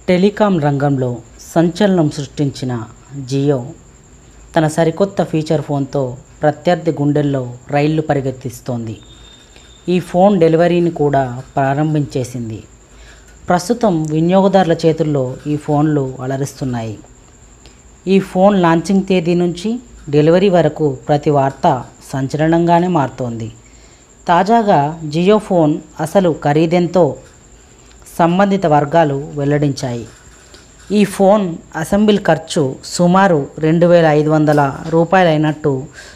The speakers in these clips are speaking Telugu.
టెలికాం రంగంలో సంచలనం సృష్టించిన జియో తన సరికొత్త ఫీచర్ ఫోన్తో ప్రత్యర్థి గుండెల్లో రైళ్లు పరిగెత్తిస్తోంది ఈ ఫోన్ డెలివరీని కూడా ప్రారంభించేసింది ప్రస్తుతం వినియోగదారుల చేతుల్లో ఈ ఫోన్లు అలరిస్తున్నాయి ఈ ఫోన్ లాంచింగ్ తేదీ నుంచి డెలివరీ వరకు ప్రతి వార్త సంచలనంగానే మారుతోంది తాజాగా జియో ఫోన్ అసలు ఖరీదెంతో సంబంధిత వర్గాలు వెల్లడించాయి ఈ ఫోన్ అసెంబ్లీ ఖర్చు సుమారు రెండు వేల ఐదు వందల రూపాయలైనట్టు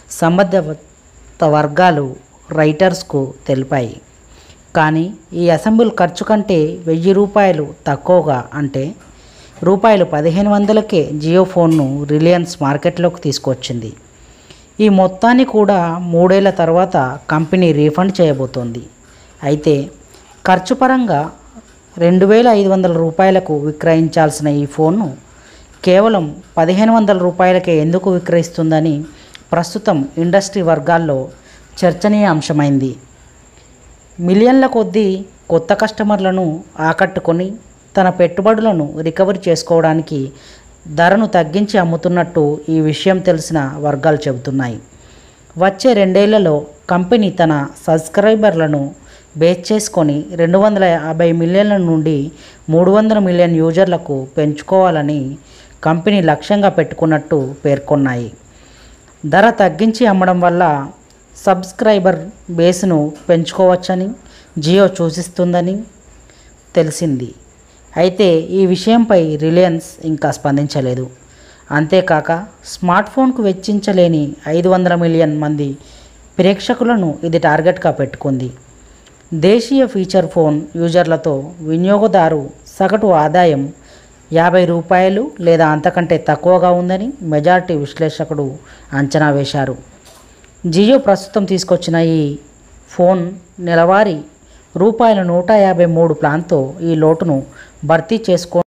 సంబంధిత వర్గాలు రైటర్స్కు తెలిపాయి కానీ ఈ అసెంబ్లీ ఖర్చు కంటే వెయ్యి రూపాయలు తక్కువగా అంటే రూపాయలు పదిహేను వందలకే జియో ఫోన్ను రిలయన్స్ మార్కెట్లోకి తీసుకొచ్చింది ఈ మొత్తాన్ని కూడా మూడేళ్ల తర్వాత కంపెనీ రీఫండ్ చేయబోతోంది అయితే ఖర్చు పరంగా రెండు వేల ఐదు వందల రూపాయలకు విక్రయించాల్సిన ఈ ఫోన్ను కేవలం పదిహేను వందల రూపాయలకే ఎందుకు విక్రయిస్తుందని ప్రస్తుతం ఇండస్ట్రీ వర్గాల్లో చర్చనీయాంశమైంది మిలియన్ల కొద్దీ కొత్త కస్టమర్లను ఆకట్టుకొని తన పెట్టుబడులను రికవరీ చేసుకోవడానికి ధరను తగ్గించి అమ్ముతున్నట్టు ఈ విషయం తెలిసిన వర్గాలు చెబుతున్నాయి వచ్చే రెండేళ్లలో కంపెనీ తన సబ్స్క్రైబర్లను బేస్ చేసుకొని రెండు వందల యాభై మిలియన్ల నుండి మూడు వందల మిలియన్ యూజర్లకు పెంచుకోవాలని కంపెనీ లక్ష్యంగా పెట్టుకున్నట్టు పేర్కొన్నాయి ధర తగ్గించి అమ్మడం వల్ల సబ్స్క్రైబర్ బేస్ను పెంచుకోవచ్చని జియో సూచిస్తుందని తెలిసింది అయితే ఈ విషయంపై రిలయన్స్ ఇంకా స్పందించలేదు అంతేకాక స్మార్ట్ ఫోన్కు వెచ్చించలేని ఐదు వందల మిలియన్ మంది ప్రేక్షకులను ఇది టార్గెట్గా పెట్టుకుంది దేశీయ ఫీచర్ ఫోన్ యూజర్లతో వినియోగదారు సగటు ఆదాయం యాభై రూపాయలు లేదా అంతకంటే తక్కువగా ఉందని మెజారిటీ విశ్లేషకుడు అంచనా వేశారు జియో ప్రస్తుతం తీసుకొచ్చిన ఈ ఫోన్ నెలవారీ రూపాయల నూట యాభై మూడు ప్లాన్తో ఈ లోటును భర్తీ చేసుకో